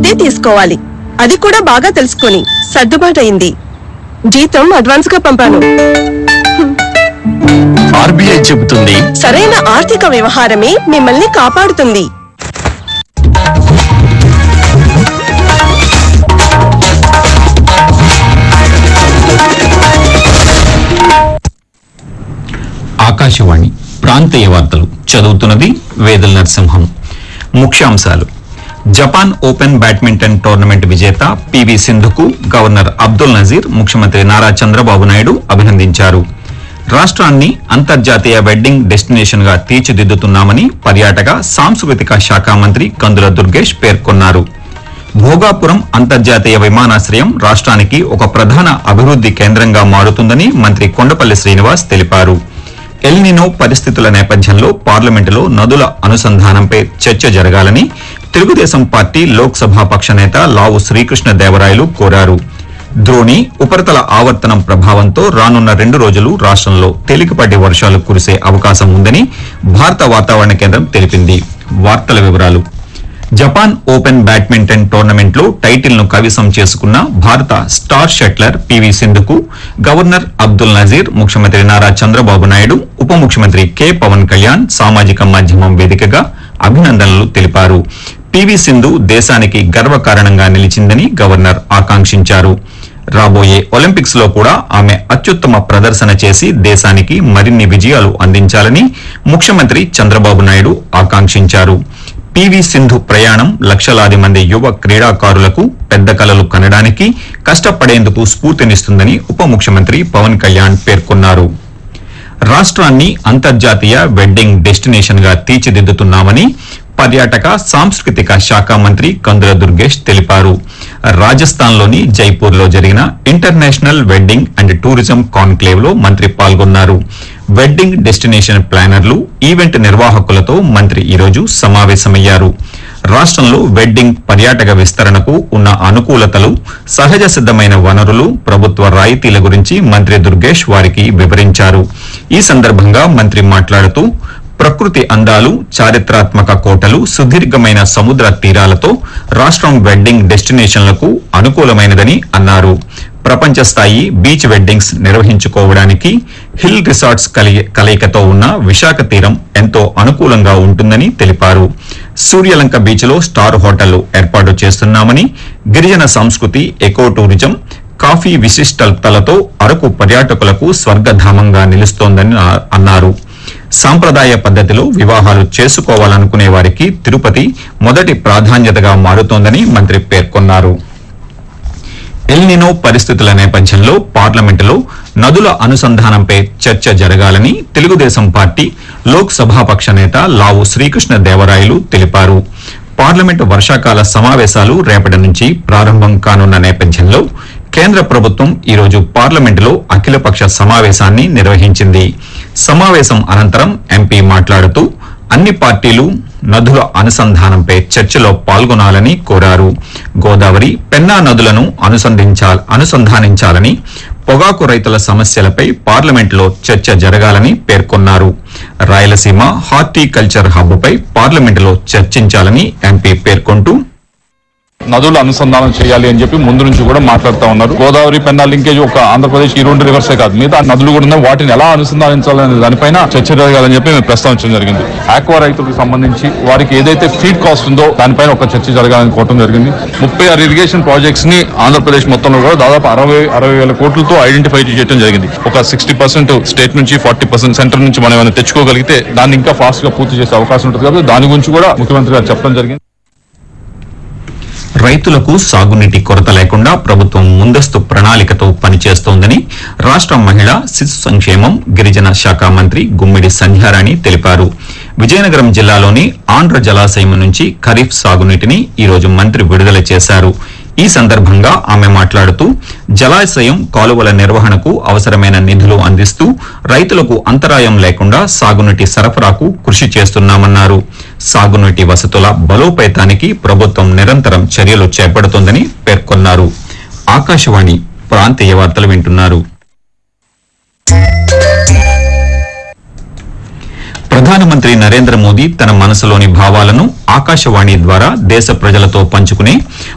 చెప్తే తీసుకోవాలి అది కూడా బాగా తెలుసుకొని సర్దుబాటు అయింది జీతం అడ్వాన్స్ గా పంపాను ఆర్బీఐ చెబుతుంది సరైన ఆర్థిక వ్యవహారమే మిమ్మల్ని కాపాడుతుంది ఆకాశవాణి ప్రాంతీయ వార్తలు చదువుతున్నది వేదల్ నరసింహం ముఖ్యాంశాలు జపాన్ ఓపెన్ బ్యాడ్మింటన్ టోర్నమెంట్ విజేత పివి సింధుకు గవర్నర్ అబ్దుల్ నజీర్ ముఖ్యమంత్రి నారా చంద్రబాబు నాయుడు అభినందించారు రాష్ట్రాన్ని అంతర్జాతీయ వెడ్డింగ్ డెస్టినేషన్ గా తీర్చిదిద్దుతున్నామని పర్యాటక సాంస్కృతిక శాఖ మంత్రి కందుల దుర్గేష్ పేర్కొన్నారు భోగాపురం అంతర్జాతీయ విమానాశ్రయం రాష్ట్రానికి ఒక ప్రధాన అభివృద్ది కేంద్రంగా మారుతుందని మంత్రి కొండపల్లి శ్రీనివాస్ తెలిపారు ఎల్నినో పరిస్థితుల నేపథ్యంలో పార్లమెంటులో నదుల అనుసంధానంపై చర్చ జరగాలని తెలుగుదేశం పార్టీ లోక్సభ పక్ష నేత లావు శ్రీకృష్ణ దేవరాయలు కోరారు ద్రోణి ఉపరితల ఆవర్తనం ప్రభావంతో రానున్న రెండు రోజులు రాష్ట్రంలో తేలికపాటి వర్షాలు కురిసే అవకాశం ఉందని భారత వాతావరణ కేంద్రం తెలిపింది వార్తల వివరాలు జపాన్ ఓపెన్ బ్యాడ్మింటన్ టోర్నమెంట్ లో టైటిల్ ను కవిసం చేసుకున్న భారత స్టార్ షట్లర్ పివి సింధుకు గవర్నర్ అబ్దుల్ నజీర్ ముఖ్యమంత్రి నారా చంద్రబాబు నాయుడు ఉప ముఖ్యమంత్రి కె పవన్ కళ్యాణ్ సామాజిక మాధ్యమం వేదికగా అభినందనలు తెలిపారు పివి సింధు దేశానికి గర్వకారణంగా నిలిచిందని గవర్నర్ ఆకాంక్షించారు రాబోయే ఒలింపిక్స్ లో కూడా ఆమె అత్యుత్తమ ప్రదర్శన చేసి దేశానికి మరిన్ని విజయాలు అందించాలని ముఖ్యమంత్రి చంద్రబాబు నాయుడు ఆకాంక్షించారు పివి సింధు ప్రయాణం లక్షలాది మంది యువ క్రీడాకారులకు పెద్ద కలలు కనడానికి కష్టపడేందుకు స్ఫూర్తినిస్తుందని ఉప ముఖ్యమంత్రి పవన్ కళ్యాణ్ పేర్కొన్నారు రాష్ట్రాన్ని అంతర్జాతీయ వెడ్డింగ్ డెస్టినేషన్ గా తీర్చిదిద్దుతున్నామని పర్యాటక సాంస్కృతిక శాఖ మంత్రి కందుల దుర్గేష్ తెలిపారు రాజస్థాన్లోని జైపూర్ లో జరిగిన international wedding and tourism conclave లో మంత్రి పాల్గొన్నారు వెడ్డింగ్ డెస్టినేషన్ ప్లానర్లు ఈవెంట్ నిర్వాహకులతో మంత్రి ఈరోజు సమావేశమయ్యారు రాష్ట్రంలో వెడ్డింగ్ పర్యాటక విస్తరణకు ఉన్న అనుకూలతలు సహజ సిద్దమైన వనరులు ప్రభుత్వ రాయితీల గురించి మంత్రి దుర్గేష్ వారికి వివరించారు ఈ సందర్భంగా మంత్రి మాట్లాడుతూ ప్రకృతి అందాలు చారిత్రాత్మక కోటలు సుదీర్ఘమైన సముద్ర తీరాలతో రాష్ట్రం వెడ్డింగ్ డెస్టినేషన్లకు అనుకూలమైనదని అన్నారు ప్రపంచ స్థాయి బీచ్ వెడ్డింగ్స్ నిర్వహించుకోవడానికి హిల్ రిసార్ట్స్ కలి- కలయికతో ఉన్న విశాఖ తీరం ఎంతో అనుకూలంగా ఉంటుందని తెలిపారు సూర్యలంక బీచ్ లో స్టార్ హోటళ్లు ఏర్పాటు చేస్తున్నామని గిరిజన సంస్కృతి ఎకో టూరిజం కాఫీ విశిష్టతలతో అరకు పర్యాటకులకు స్వర్గధామంగా నిలుస్తోందని ఆ- అన్నారు సాంప్రదాయ పద్ధతిలో వివాహాలు చేసుకోవాలనుకునే వారికి తిరుపతి మొదటి ప్రాధాన్యతగా మారుతోందని మంత్రి పేర్కొన్నారు ఎల్నినో పరిస్థితుల నేపథ్యంలో పార్లమెంటులో నదుల అనుసంధానంపై చర్చ జరగాలని తెలుగుదేశం పార్టీ లోక్ సభాపక్ష నేత లావు శ్రీకృష్ణ దేవరాయలు తెలిపారు పార్లమెంటు వర్షాకాల సమావేశాలు రేపటి నుంచి ప్రారంభం కానున్న నేపథ్యంలో కేంద్ర ప్రభుత్వం ఈరోజు పార్లమెంటులో అఖిలపక్ష సమావేశాన్ని నిర్వహించింది సమావేశం అనంతరం ఎంపీ మాట్లాడుతూ అన్ని పార్టీలు నదుల అనుసంధానంపై చర్చలో పాల్గొనాలని కోరారు గోదావరి పెన్నా నదులను అనుసంధించాల అనుసంధానించాలని పొగాకు రైతుల సమస్యలపై పార్లమెంట్లో చర్చ జరగాలని పేర్కొన్నారు రాయలసీమ హార్టికల్చర్ హబ్పై పార్లమెంటులో చర్చించాలని ఎంపీ పేర్కొంటూ నదులు అనుసంధానం చేయాలి అని చెప్పి ముందు నుంచి కూడా మాట్లాడుతా ఉన్నారు గోదావరి పెన్నా లింకేజ్ ఒక ఆంధ్రప్రదేశ్ ఈ రెండు రివర్సే కాదు మిగతా నదులు కూడా ఉన్నాయి వాటిని ఎలా అనుసంధానించాలనే దానిపైన చర్చ జరగాలని చెప్పి మేము ప్రస్తావించడం జరిగింది ఆక్వా రైతులకు సంబంధించి వారికి ఏదైతే ఫీడ్ కాస్ట్ ఉందో దానిపైన ఒక చర్చ జరగాలని కోవడం జరిగింది ముప్పై ఆరు ఇరిగేషన్ ప్రాజెక్ట్స్ ని ఆంధ్రప్రదేశ్ మొత్తంలో కూడా దాదాపు అరవై అరవై వేల కోట్లతో ఐడెంటిఫై చేయడం జరిగింది ఒక సిక్స్టీ పర్సెంట్ స్టేట్ నుంచి ఫార్టీ పర్సెంట్ సెంటర్ నుంచి మనం ఏమైనా తెచ్చుకోగలిగితే దాన్ని ఇంకా ఫాస్ట్ గా పూర్తి చేసే అవకాశం ఉంటుంది కాబట్టి దాని గురించి కూడా ముఖ్యమంత్రి గారు చెప్పడం జరిగింది రైతులకు సాగునీటి కొరత లేకుండా ప్రభుత్వం ముందస్తు ప్రణాళికతో పనిచేస్తోందని రాష్ట్ర మహిళా శిశు సంక్షేమం గిరిజన శాఖ మంత్రి గుమ్మిడి సంధ్యారాణి తెలిపారు విజయనగరం జిల్లాలోని ఆంధ్ర జలాశయం నుంచి ఖరీఫ్ సాగునీటిని ఈరోజు మంత్రి విడుదల చేశారు ఈ సందర్భంగా ఆమె మాట్లాడుతూ జలాశయం కాలువల నిర్వహణకు అవసరమైన నిధులు అందిస్తూ రైతులకు అంతరాయం లేకుండా సాగునీటి సరఫరాకు కృషి చేస్తున్నామన్నారు సాగునీటి వసతుల బలోపేతానికి ప్రభుత్వం నిరంతరం చర్యలు చేపడుతోందని పేర్కొన్నారు ఆకాశవాణి ప్రాంతీయ వార్తలు వింటున్నారు ప్రధానమంత్రి నరేంద్ర మోదీ తన మనసులోని భావాలను ఆకాశవాణి ద్వారా దేశ ప్రజలతో పంచుకునే